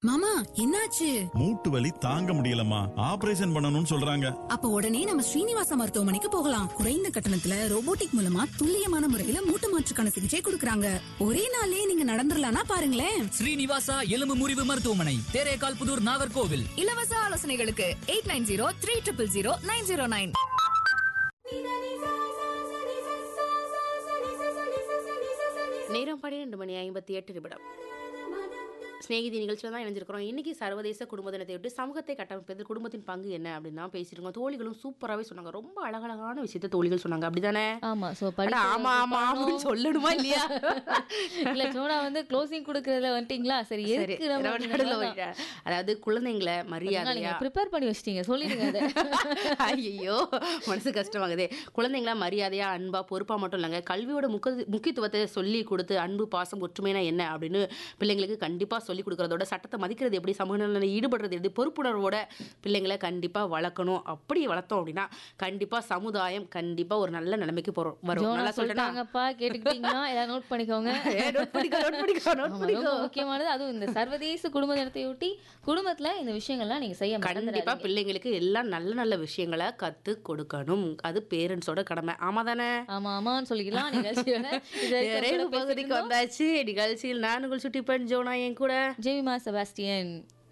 மாமா என்னாச்சு மூட்டு வலி தாங்க முடியலம்மா ஆபரேஷன் பண்ணணும்னு சொல்றாங்க அப்ப உடனே நம்ம ஸ்ரீனிவாச மருத்துவமனைக்கு போகலாம் குறைந்த கட்டணத்துல ரோபோட்டிக் மூலமா துல்லியமான முறையில மூட்டு மாற்றுக்கான சிகிச்சை கொடுக்கறாங்க ஒரே நாள்லயே நீங்க நடந்துடலாம்னா பாருங்களேன் ஸ்ரீனிவாசா எலும்பு முறிவு மருத்துவமனை தேரேகால் புதூர் நாகர்கோவில் இலவச ஆலோசனைகளுக்கு eight nine zero three triple zero nine zero nine நேரம் பன்னிரெண்டு மணி ஐம்பத்தி எட்டு நிமிடம் ஸ்நேகிதி நிகழ்ச்சியில் தான் இணைஞ்சிருக்கிறோம் இன்னைக்கு சர்வதேச குடும்ப தினத்தையொட்டி சமூகத்தை கட்டமைப்பதில் குடும்பத்தின் பங்கு என்ன அப்படின்னு தான் பேசிட்டு இருக்கோம் தோழிகளும் சூப்பராகவே சொன்னாங்க ரொம்ப அழகழகான விஷயத்த தோழிகள் சொன்னாங்க அப்படிதானே ஆமா சோ அட, ஆமா ஆமா அப்படின்னு சொல்லணுமா இல்லையா இல்ல சோனா வந்து க்ளோசிங் குடுக்கறதுல வந்துட்டீங்களா சரி சரி எதுக்கு நம்ம நடுவுல நடுவுல ஒரு- அதாவது குழந்தைங்களை நீங்க மரியாதையா ப்ரிப்பேர் பண்ணி வச்சிட்டீங்க சொல்லிடுங்க அதை ஐயோ மனசு கஷ்டமாகுதே குழந்தைங்களா மரியாதையா அன்பா பொறுப்பா மட்டும் இல்லைங்க கல்வியோட முக்க முக்கியத்துவத்தை சொல்லி கொடுத்து அன்பு பாசம் ஒற்றுமைனா என்ன அப்படின்னு பிள்ளைங்களுக்கு கண்டிப்பா சொல்லி கொடுக்கறதோட சட்டத்தை மதிக்கிறது எப்படி சமூக நலனில் ஈடுபடுறது எப்படி பொறுப்புணர்வோட பிள்ளைங்களை கண்டிப்பா வளர்க்கணும் அப்படி வளர்த்தோம் அப்படின்னா கண்டிப்பா சமுதாயம் கண்டிப்பா ஒரு நல்ல நிலைமைக்கு போறோம் வரும் ஜோனா நல்லா சொல்லிட்டேனா சொல்லிட்டாங்கப்பா கேட்டுக்கிட்டீங்களா எல்லாம் நோட் பண்ணிக்கோங்க ஏ, note பண்ணிக்கோ, note பண்ணிக்கோ, note ஆமா, பண்ணிக்கோ. ரொம்ப முக்கியமானது அதுவும் இந்த சர்வதேச குடும்ப தினத்தையொட்டி குடும்பத்துல இந்த விஷயங்கள்லாம் நீங்க செய்ய கண்டிப்பா மறந்துடாதீங்க பிள்ளைங்களுக்கு எல்லாம் நல்ல நல்ல விஷயங்களை கத்து கொடுக்கணும் அது பேரண்ட்ஸோட கடமை ஆமா தானே ஆமா ஆமான்னு சொல்லிக்கலாம் நிகழ்ச்சியோட இது வரைக்கும் நிறைவு உங்களோட பகுதிக்கு பேசிட்டு இருந்தோம். வந்தாச்சு நிகழ்ச்சியில் நான் உங்கள் சுட்டி பெண் ஜோனா என் கூட ஜெமிமா செபாஸ்டியன்